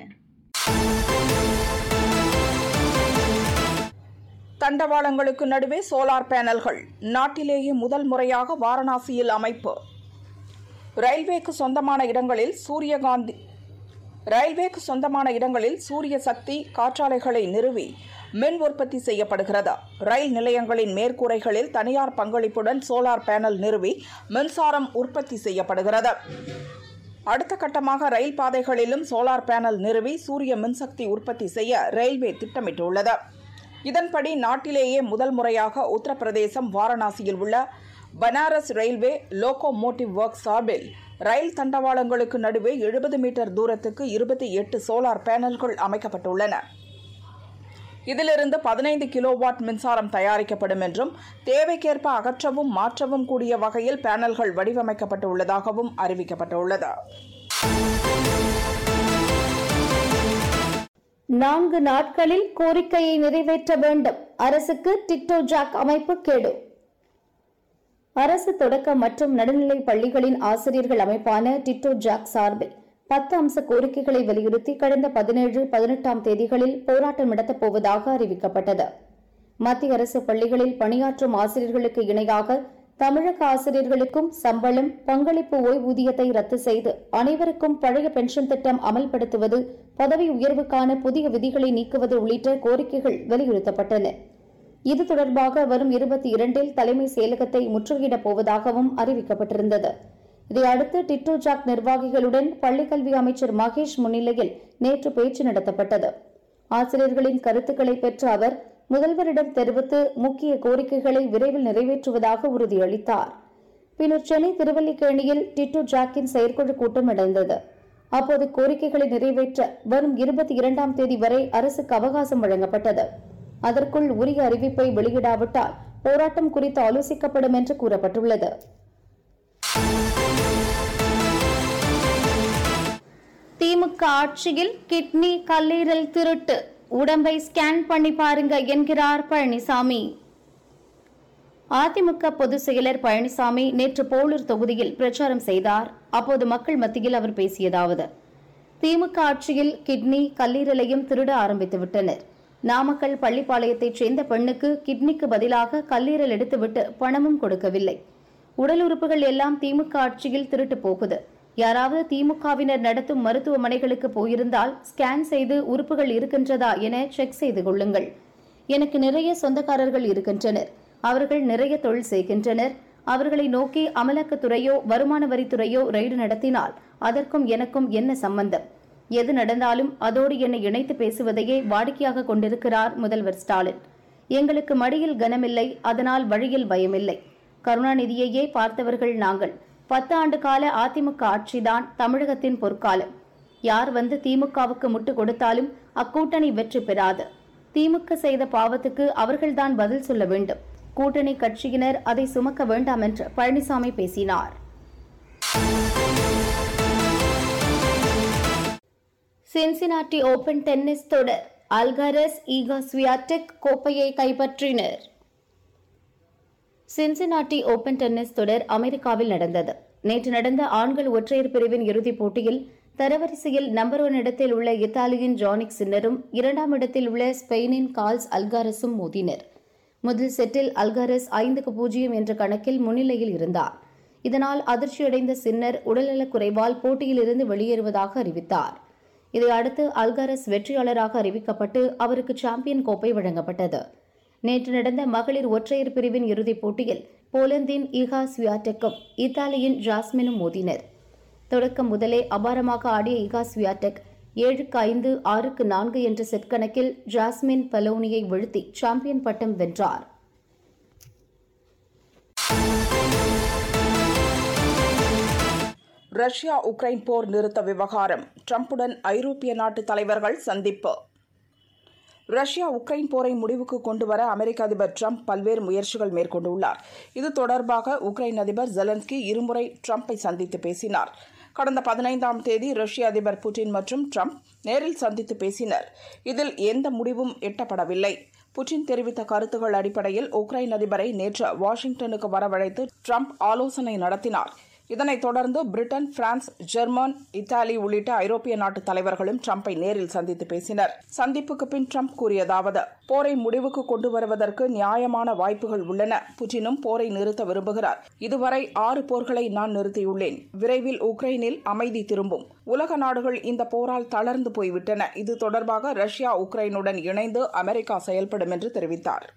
தண்டவாளங்களுக்கு நடுவே சோலார் பேனல்கள் நாட்டிலேயே முதல் முறையாக வாரணாசியில் அமைப்பு ரயில்வேக்கு சொந்தமான இடங்களில் சூரியகாந்தி ரயில்வேக்கு சொந்தமான இடங்களில் சூரிய சக்தி காற்றாலைகளை நிறுவி மின் உற்பத்தி செய்யப்படுகிறது ரயில் நிலையங்களின் மேற்கூரைகளில் தனியார் பங்களிப்புடன் சோலார் பேனல் நிறுவி மின்சாரம் உற்பத்தி செய்யப்படுகிறது அடுத்த கட்டமாக ரயில் பாதைகளிலும் சோலார் பேனல் நிறுவி சூரிய மின்சக்தி உற்பத்தி செய்ய ரயில்வே திட்டமிட்டுள்ளது இதன்படி நாட்டிலேயே முதல் முறையாக உத்தரப்பிரதேசம் வாரணாசியில் உள்ள பனாரஸ் ரயில்வே லோகோமோட்டிவ் ஒர்க் சார்பில் ரயில் தண்டவாளங்களுக்கு நடுவே எழுபது மீட்டர் தூரத்துக்கு இருபத்தி எட்டு சோலார் பேனல்கள் அமைக்கப்பட்டுள்ளன இதிலிருந்து பதினைந்து கிலோவாட் மின்சாரம் தயாரிக்கப்படும் என்றும் தேவைக்கேற்ப அகற்றவும் மாற்றவும் கூடிய வகையில் பேனல்கள் வடிவமைக்கப்பட்டுள்ளதாகவும் அறிவிக்கப்பட்டுள்ளது நான்கு நாட்களில் கோரிக்கையை நிறைவேற்ற வேண்டும் அரசுக்கு டிக்டோ ஜாக் அமைப்பு கேடு அரசு தொடக்க மற்றும் நடுநிலை பள்ளிகளின் ஆசிரியர்கள் அமைப்பான டிட்டோ ஜாக் சார்பில் பத்து அம்ச கோரிக்கைகளை வலியுறுத்தி கடந்த பதினேழு பதினெட்டாம் தேதிகளில் போராட்டம் நடத்தப் போவதாக அறிவிக்கப்பட்டது மத்திய அரசு பள்ளிகளில் பணியாற்றும் ஆசிரியர்களுக்கு இணையாக தமிழக ஆசிரியர்களுக்கும் சம்பளம் பங்களிப்பு ஓய்வூதியத்தை ரத்து செய்து அனைவருக்கும் பழைய பென்ஷன் திட்டம் அமல்படுத்துவது பதவி உயர்வுக்கான புதிய விதிகளை நீக்குவது உள்ளிட்ட கோரிக்கைகள் வலியுறுத்தப்பட்டன இது தொடர்பாக வரும் இருபத்தி இரண்டில் தலைமை செயலகத்தை முற்றுகையிடப் போவதாகவும் அறிவிக்கப்பட்டிருந்தது இதையடுத்து டிட்டு ஜாக் நிர்வாகிகளுடன் பள்ளிக்கல்வி அமைச்சர் மகேஷ் முன்னிலையில் நேற்று பேச்சு நடத்தப்பட்டது ஆசிரியர்களின் கருத்துக்களை பெற்ற அவர் முதல்வரிடம் தெரிவித்து முக்கிய கோரிக்கைகளை விரைவில் நிறைவேற்றுவதாக உறுதியளித்தார் பின்னர் சென்னை திருவல்லிக்கேணியில் டிட்டு ஜாக்கின் செயற்குழு கூட்டம் நடந்தது அப்போது கோரிக்கைகளை நிறைவேற்ற வரும் இருபத்தி இரண்டாம் தேதி வரை அரசுக்கு அவகாசம் வழங்கப்பட்டது அதற்குள் உரிய அறிவிப்பை வெளியிடாவிட்டால் போராட்டம் குறித்து ஆலோசிக்கப்படும் என்று கூறப்பட்டுள்ளது திமுக ஆட்சியில் கிட்னி கல்லீரல் திருட்டு உடம்பை ஸ்கேன் பண்ணி பாருங்க என்கிறார் பழனிசாமி அதிமுக பொதுச் செயலர் பழனிசாமி நேற்று போலூர் தொகுதியில் பிரச்சாரம் செய்தார் அப்போது மக்கள் மத்தியில் அவர் பேசியதாவது திமுக ஆட்சியில் கிட்னி கல்லீரலையும் திருட ஆரம்பித்து விட்டனர் நாமக்கல் பள்ளிப்பாளையத்தைச் சேர்ந்த பெண்ணுக்கு கிட்னிக்கு பதிலாக கல்லீரல் எடுத்துவிட்டு பணமும் கொடுக்கவில்லை உடல் உறுப்புகள் எல்லாம் திமுக ஆட்சியில் திருட்டு போகுது யாராவது திமுகவினர் நடத்தும் மருத்துவமனைகளுக்கு போயிருந்தால் ஸ்கேன் செய்து உறுப்புகள் இருக்கின்றதா என செக் செய்து கொள்ளுங்கள் எனக்கு நிறைய சொந்தக்காரர்கள் இருக்கின்றனர் அவர்கள் நிறைய தொழில் செய்கின்றனர் அவர்களை நோக்கி அமலாக்கத்துறையோ வருமான வரித்துறையோ ரெய்டு நடத்தினால் அதற்கும் எனக்கும் என்ன சம்பந்தம் எது நடந்தாலும் அதோடு என்னை இணைத்து பேசுவதையே வாடிக்கையாக கொண்டிருக்கிறார் முதல்வர் ஸ்டாலின் எங்களுக்கு மடியில் கனமில்லை அதனால் வழியில் பயமில்லை கருணாநிதியையே பார்த்தவர்கள் நாங்கள் பத்து ஆண்டு கால அதிமுக ஆட்சிதான் தமிழகத்தின் பொற்காலம் யார் வந்து திமுகவுக்கு முட்டு கொடுத்தாலும் அக்கூட்டணி வெற்றி பெறாது திமுக செய்த பாவத்துக்கு அவர்கள்தான் பதில் சொல்ல வேண்டும் கூட்டணி கட்சியினர் அதை சுமக்க வேண்டாம் என்று பழனிசாமி பேசினார் சின்சினாட்டி ஓபன் டென்னிஸ் தொடர் அல்காரஸ் ஈகா ஸ்வியாடெக் கோப்பையை கைப்பற்றினர் சின்சினாட்டி ஓபன் டென்னிஸ் தொடர் அமெரிக்காவில் நடந்தது நேற்று நடந்த ஆண்கள் ஒற்றையர் பிரிவின் இறுதிப் போட்டியில் தரவரிசையில் நம்பர் ஒன் இடத்தில் உள்ள இத்தாலியின் ஜானிக் சின்னரும் இரண்டாம் இடத்தில் உள்ள ஸ்பெயினின் கால்ஸ் அல்காரஸும் மோதினர் முதல் செட்டில் அல்காரஸ் ஐந்துக்கு பூஜ்ஜியம் என்ற கணக்கில் முன்னிலையில் இருந்தார் இதனால் அதிர்ச்சியடைந்த சின்னர் உடல்நலக் குறைவால் போட்டியிலிருந்து வெளியேறுவதாக அறிவித்தார் இதையடுத்து அல்காரஸ் வெற்றியாளராக அறிவிக்கப்பட்டு அவருக்கு சாம்பியன் கோப்பை வழங்கப்பட்டது நேற்று நடந்த மகளிர் ஒற்றையர் பிரிவின் இறுதிப் போட்டியில் போலந்தின் ஈகா ஸ்வியாடெக்கும் இத்தாலியின் ஜாஸ்மினும் மோதினர் தொடக்கம் முதலே அபாரமாக ஆடிய ஈகா ஸ்வியாடெக் ஏழுக்கு ஐந்து ஆறுக்கு நான்கு என்ற செட் கணக்கில் ஜாஸ்மின் பலோனியை வீழ்த்தி சாம்பியன் பட்டம் வென்றார் ரஷ்யா உக்ரைன் போர் நிறுத்த விவகாரம் ட்ரம்புடன் ஐரோப்பிய நாட்டு தலைவர்கள் சந்திப்பு ரஷ்யா உக்ரைன் போரை முடிவுக்கு கொண்டுவர அமெரிக்க அதிபர் ட்ரம்ப் பல்வேறு முயற்சிகள் மேற்கொண்டுள்ளார் இது தொடர்பாக உக்ரைன் அதிபர் ஜெலன்ஸ்கி இருமுறை ட்ரம்பை சந்தித்து பேசினார் கடந்த பதினைந்தாம் தேதி ரஷ்ய அதிபர் புட்டின் மற்றும் ட்ரம்ப் நேரில் சந்தித்து பேசினர் இதில் எந்த முடிவும் எட்டப்படவில்லை புட்டின் தெரிவித்த கருத்துகள் அடிப்படையில் உக்ரைன் அதிபரை நேற்று வாஷிங்டனுக்கு வரவழைத்து ட்ரம்ப் ஆலோசனை நடத்தினார் இதனைத் தொடர்ந்து பிரிட்டன் பிரான்ஸ் ஜெர்மன் இத்தாலி உள்ளிட்ட ஐரோப்பிய நாட்டு தலைவர்களும் ட்ரம்பை நேரில் சந்தித்து பேசினர் சந்திப்புக்கு பின் ட்ரம்ப் கூறியதாவது போரை முடிவுக்கு கொண்டு வருவதற்கு நியாயமான வாய்ப்புகள் உள்ளன புட்டினும் போரை நிறுத்த விரும்புகிறார் இதுவரை ஆறு போர்களை நான் நிறுத்தியுள்ளேன் விரைவில் உக்ரைனில் அமைதி திரும்பும் உலக நாடுகள் இந்த போரால் தளர்ந்து போய்விட்டன இது தொடர்பாக ரஷ்யா உக்ரைனுடன் இணைந்து அமெரிக்கா செயல்படும் என்று தெரிவித்தார்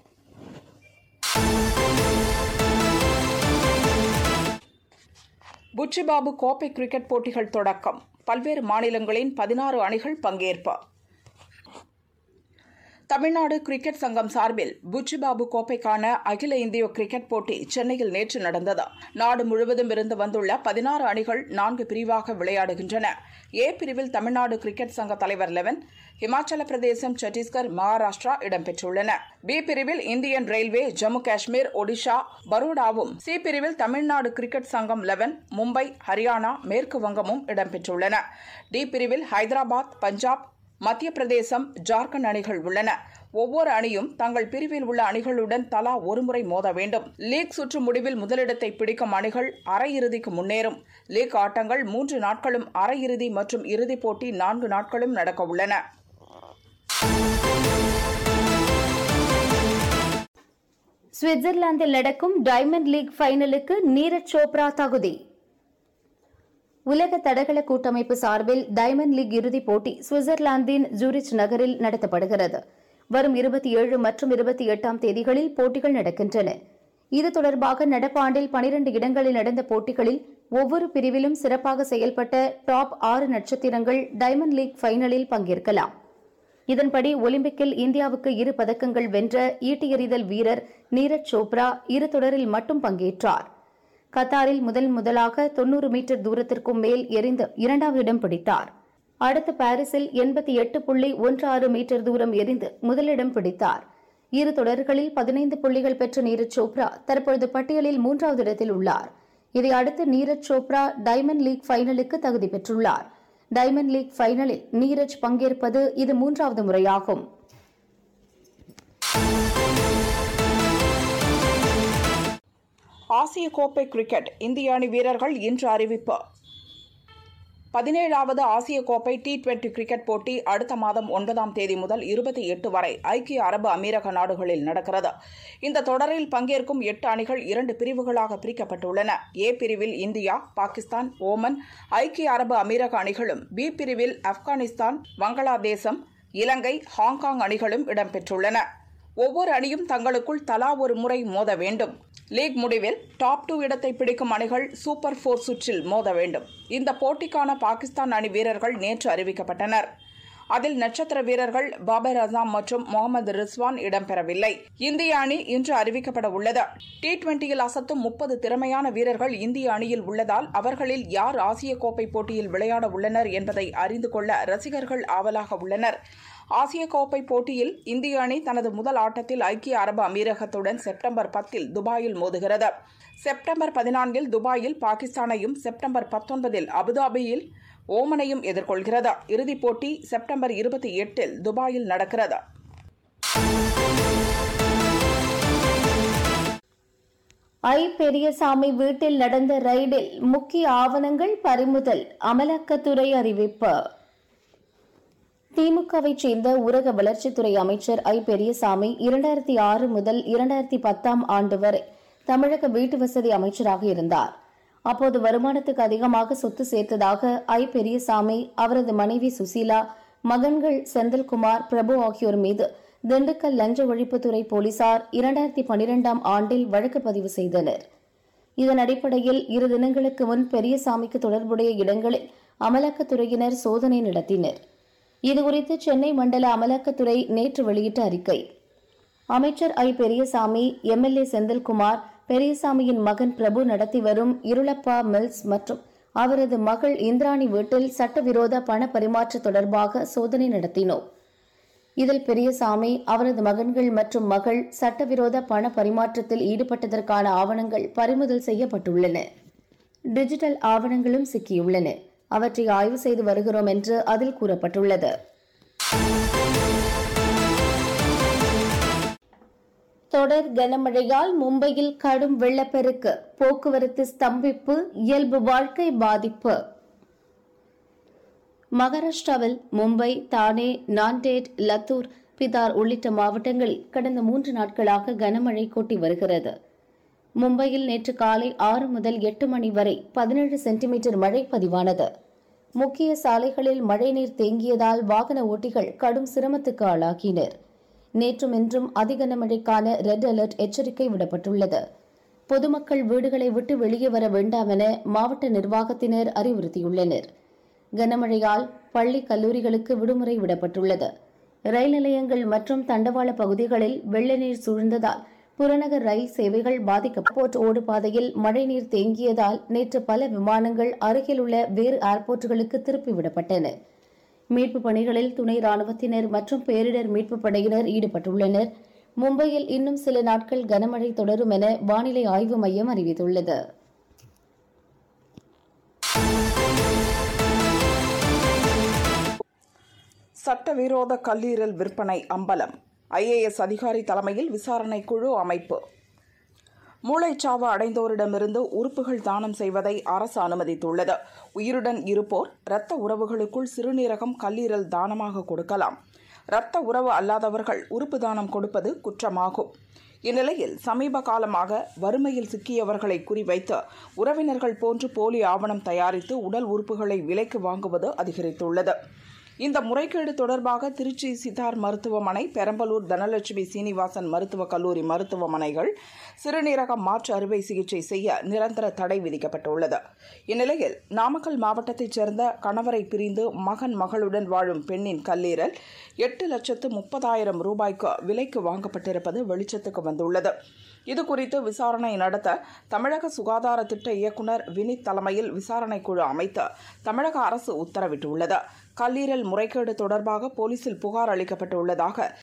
புச்சிபாபு கோப்பை கிரிக்கெட் போட்டிகள் தொடக்கம் பல்வேறு மாநிலங்களின் பதினாறு அணிகள் பங்கேற்பு தமிழ்நாடு கிரிக்கெட் சங்கம் சார்பில் புச்சிபாபு கோப்பைக்கான அகில இந்திய கிரிக்கெட் போட்டி சென்னையில் நேற்று நடந்தது நாடு முழுவதும் இருந்து வந்துள்ள பதினாறு அணிகள் நான்கு பிரிவாக விளையாடுகின்றன ஏ பிரிவில் தமிழ்நாடு கிரிக்கெட் சங்க தலைவர் லெவன் இமாச்சல பிரதேசம் சத்தீஸ்கர் மகாராஷ்டிரா இடம்பெற்றுள்ளன பி பிரிவில் இந்தியன் ரயில்வே ஜம்மு காஷ்மீர் ஒடிஷா பரோடாவும் சி பிரிவில் தமிழ்நாடு கிரிக்கெட் சங்கம் லெவன் மும்பை ஹரியானா மேற்கு வங்கமும் இடம்பெற்றுள்ளன டி பிரிவில் ஹைதராபாத் பஞ்சாப் மத்திய பிரதேசம் ஜார்க்கண்ட் அணிகள் உள்ளன ஒவ்வொரு அணியும் தங்கள் பிரிவில் உள்ள அணிகளுடன் தலா ஒருமுறை மோத வேண்டும் லீக் சுற்று முடிவில் முதலிடத்தை பிடிக்கும் அணிகள் அரையிறுதிக்கு முன்னேறும் லீக் ஆட்டங்கள் மூன்று நாட்களும் அரையிறுதி மற்றும் இறுதிப் போட்டி நான்கு நாட்களும் நடக்க உள்ளன சுவிட்சர்லாந்தில் நடக்கும் டைமண்ட் லீக் ஃபைனலுக்கு நீரஜ் சோப்ரா தகுதி உலக தடகள கூட்டமைப்பு சார்பில் டைமண்ட் லீக் இறுதிப் போட்டி சுவிட்சர்லாந்தின் ஜூரிச் நகரில் நடத்தப்படுகிறது வரும் இருபத்தி ஏழு மற்றும் இருபத்தி எட்டாம் தேதிகளில் போட்டிகள் நடக்கின்றன இது தொடர்பாக நடப்பாண்டில் பனிரண்டு இடங்களில் நடந்த போட்டிகளில் ஒவ்வொரு பிரிவிலும் சிறப்பாக செயல்பட்ட டாப் ஆறு நட்சத்திரங்கள் டைமண்ட் லீக் ஃபைனலில் பங்கேற்கலாம் இதன்படி ஒலிம்பிக்கில் இந்தியாவுக்கு இரு பதக்கங்கள் வென்ற ஈட்டி எறிதல் வீரர் நீரஜ் சோப்ரா இரு தொடரில் மட்டும் பங்கேற்றார் கத்தாரில் முதல் முதலாக தொன்னூறு மீட்டர் தூரத்திற்கும் மேல் எறிந்து இரண்டாவது இடம் பிடித்தார் அடுத்து பாரிஸில் எண்பத்தி எட்டு புள்ளி ஒன்று ஆறு மீட்டர் தூரம் எறிந்து முதலிடம் பிடித்தார் இரு தொடர்களில் பதினைந்து புள்ளிகள் பெற்ற நீரஜ் சோப்ரா தற்பொழுது பட்டியலில் மூன்றாவது இடத்தில் உள்ளார் இதை அடுத்து நீரஜ் சோப்ரா டைமண்ட் லீக் ஃபைனலுக்கு தகுதி பெற்றுள்ளார் டைமண்ட் லீக் ஃபைனலில் நீரஜ் பங்கேற்பது இது மூன்றாவது முறையாகும் ஆசிய கோப்பை கிரிக்கெட் இந்திய அணி வீரர்கள் இன்று அறிவிப்பு பதினேழாவது ஆசிய கோப்பை டி டுவெண்டி கிரிக்கெட் போட்டி அடுத்த மாதம் ஒன்பதாம் தேதி முதல் இருபத்தி எட்டு வரை ஐக்கிய அரபு அமீரக நாடுகளில் நடக்கிறது இந்த தொடரில் பங்கேற்கும் எட்டு அணிகள் இரண்டு பிரிவுகளாக பிரிக்கப்பட்டுள்ளன ஏ பிரிவில் இந்தியா பாகிஸ்தான் ஓமன் ஐக்கிய அரபு அமீரக அணிகளும் பி பிரிவில் ஆப்கானிஸ்தான் வங்களாதேசம் இலங்கை ஹாங்காங் அணிகளும் இடம்பெற்றுள்ளன ஒவ்வொரு அணியும் தங்களுக்குள் தலா ஒரு முறை மோத வேண்டும் லீக் முடிவில் டாப் டூ இடத்தை பிடிக்கும் அணிகள் சூப்பர் போர் சுற்றில் மோத வேண்டும் இந்த போட்டிக்கான பாகிஸ்தான் அணி வீரர்கள் நேற்று அறிவிக்கப்பட்டனர் அதில் நட்சத்திர வீரர்கள் பாபர் அசாம் மற்றும் முகமது ரிஸ்வான் இடம்பெறவில்லை இந்திய அணி இன்று அறிவிக்கப்பட உள்ளது டி டுவெண்டியில் அசத்தும் முப்பது திறமையான வீரர்கள் இந்திய அணியில் உள்ளதால் அவர்களில் யார் ஆசிய கோப்பை போட்டியில் விளையாட உள்ளனர் என்பதை அறிந்து கொள்ள ரசிகர்கள் ஆவலாக உள்ளனர் ஆசிய கோப்பை போட்டியில் இந்திய அணி தனது முதல் ஆட்டத்தில் ஐக்கிய அரபு அமீரகத்துடன் செப்டம்பர் பத்தில் துபாயில் மோதுகிறது செப்டம்பர் பதினான்கில் துபாயில் பாகிஸ்தானையும் செப்டம்பர் பத்தொன்பதில் அபுதாபியில் ஓமனையும் எதிர்கொள்கிறது இறுதிப் போட்டி செப்டம்பர் இருபத்தி எட்டில் துபாயில் நடக்கிறது ஐ பெரியசாமி வீட்டில் நடந்த ரைடில் முக்கிய ஆவணங்கள் பறிமுதல் அமலாக்கத்துறை அறிவிப்பு திமுகவைச் சேர்ந்த ஊரக வளர்ச்சித்துறை அமைச்சர் ஐ பெரியசாமி இரண்டாயிரத்தி ஆறு முதல் இரண்டாயிரத்தி பத்தாம் ஆண்டு வரை தமிழக வீட்டு வசதி அமைச்சராக இருந்தார் அப்போது வருமானத்துக்கு அதிகமாக சொத்து சேர்த்ததாக ஐ பெரியசாமி அவரது மனைவி சுசீலா மகன்கள் செந்தில்குமார் பிரபு ஆகியோர் மீது திண்டுக்கல் லஞ்ச ஒழிப்புத்துறை போலீசார் இரண்டாயிரத்தி பனிரெண்டாம் ஆண்டில் வழக்கு பதிவு செய்தனர் இதன் அடிப்படையில் இரு தினங்களுக்கு முன் பெரியசாமிக்கு தொடர்புடைய இடங்களில் அமலாக்கத்துறையினர் சோதனை நடத்தினர் இதுகுறித்து சென்னை மண்டல அமலாக்கத்துறை நேற்று வெளியிட்ட அறிக்கை அமைச்சர் ஐ பெரியசாமி எம்எல்ஏ செந்தில்குமார் பெரியசாமியின் மகன் பிரபு நடத்தி வரும் இருளப்பா மில்ஸ் மற்றும் அவரது மகள் இந்திராணி வீட்டில் சட்டவிரோத பண பரிமாற்ற தொடர்பாக சோதனை நடத்தினோம் இதில் பெரியசாமி அவரது மகன்கள் மற்றும் மகள் சட்டவிரோத பண பரிமாற்றத்தில் ஈடுபட்டதற்கான ஆவணங்கள் பறிமுதல் செய்யப்பட்டுள்ளன டிஜிட்டல் ஆவணங்களும் சிக்கியுள்ளன அவற்றை ஆய்வு செய்து வருகிறோம் என்று அதில் கூறப்பட்டுள்ளது தொடர் கனமழையால் மும்பையில் கடும் வெள்ளப்பெருக்கு போக்குவரத்து ஸ்தம்பிப்பு இயல்பு வாழ்க்கை பாதிப்பு மகாராஷ்டிராவில் மும்பை தானே நான்டேட் லத்தூர் பிதார் உள்ளிட்ட மாவட்டங்களில் கடந்த மூன்று நாட்களாக கனமழை கொட்டி வருகிறது மும்பையில் நேற்று காலை ஆறு முதல் எட்டு மணி வரை பதினேழு சென்டிமீட்டர் மழை பதிவானது முக்கிய சாலைகளில் மழைநீர் தேங்கியதால் வாகன ஓட்டிகள் கடும் சிரமத்துக்கு ஆளாகினர் நேற்றும் இன்றும் அதிக மழைக்கான ரெட் அலர்ட் எச்சரிக்கை விடப்பட்டுள்ளது பொதுமக்கள் வீடுகளை விட்டு வெளியே வர வேண்டாம் என மாவட்ட நிர்வாகத்தினர் அறிவுறுத்தியுள்ளனர் கனமழையால் பள்ளி கல்லூரிகளுக்கு விடுமுறை விடப்பட்டுள்ளது ரயில் நிலையங்கள் மற்றும் தண்டவாள பகுதிகளில் வெள்ள நீர் சூழ்ந்ததால் புறநகர் ரயில் சேவைகள் பாதிக்கப்போர்ட் ஓடு பாதையில் மழைநீர் தேங்கியதால் நேற்று பல விமானங்கள் அருகிலுள்ள வேறு ஏர்போர்ட்டுகளுக்கு திருப்பிவிடப்பட்டன மீட்புப் பணிகளில் துணை ராணுவத்தினர் மற்றும் பேரிடர் மீட்புப் படையினர் ஈடுபட்டுள்ளனர் மும்பையில் இன்னும் சில நாட்கள் கனமழை தொடரும் என வானிலை ஆய்வு மையம் அறிவித்துள்ளது சட்டவிரோத கல்லீரல் விற்பனை அம்பலம் ஐஏஎஸ் அதிகாரி தலைமையில் விசாரணை குழு அமைப்பு மூளைச்சாவு அடைந்தோரிடமிருந்து உறுப்புகள் தானம் செய்வதை அரசு அனுமதித்துள்ளது உயிருடன் இருப்போர் இரத்த உறவுகளுக்குள் சிறுநீரகம் கல்லீரல் தானமாக கொடுக்கலாம் இரத்த உறவு அல்லாதவர்கள் உறுப்பு தானம் கொடுப்பது குற்றமாகும் இந்நிலையில் சமீப காலமாக வறுமையில் சிக்கியவர்களை குறிவைத்து உறவினர்கள் போன்று போலி ஆவணம் தயாரித்து உடல் உறுப்புகளை விலைக்கு வாங்குவது அதிகரித்துள்ளது இந்த முறைகேடு தொடர்பாக திருச்சி சித்தார் மருத்துவமனை பெரம்பலூர் தனலட்சுமி சீனிவாசன் மருத்துவக் கல்லூரி மருத்துவமனைகள் சிறுநீரக மாற்று அறுவை சிகிச்சை செய்ய நிரந்தர தடை விதிக்கப்பட்டுள்ளது இந்நிலையில் நாமக்கல் மாவட்டத்தைச் சேர்ந்த கணவரை பிரிந்து மகன் மகளுடன் வாழும் பெண்ணின் கல்லீரல் எட்டு லட்சத்து முப்பதாயிரம் ரூபாய்க்கு விலைக்கு வாங்கப்பட்டிருப்பது வெளிச்சத்துக்கு வந்துள்ளது இது குறித்து விசாரணை நடத்த தமிழக சுகாதார திட்ட இயக்குனர் வினித் தலைமையில் விசாரணை குழு அமைத்து தமிழக அரசு உத்தரவிட்டுள்ளது கல்லீரல் முறைகேடு தொடர்பாக போலீசில் புகார் அளிக்கப்பட்டுள்ளதாக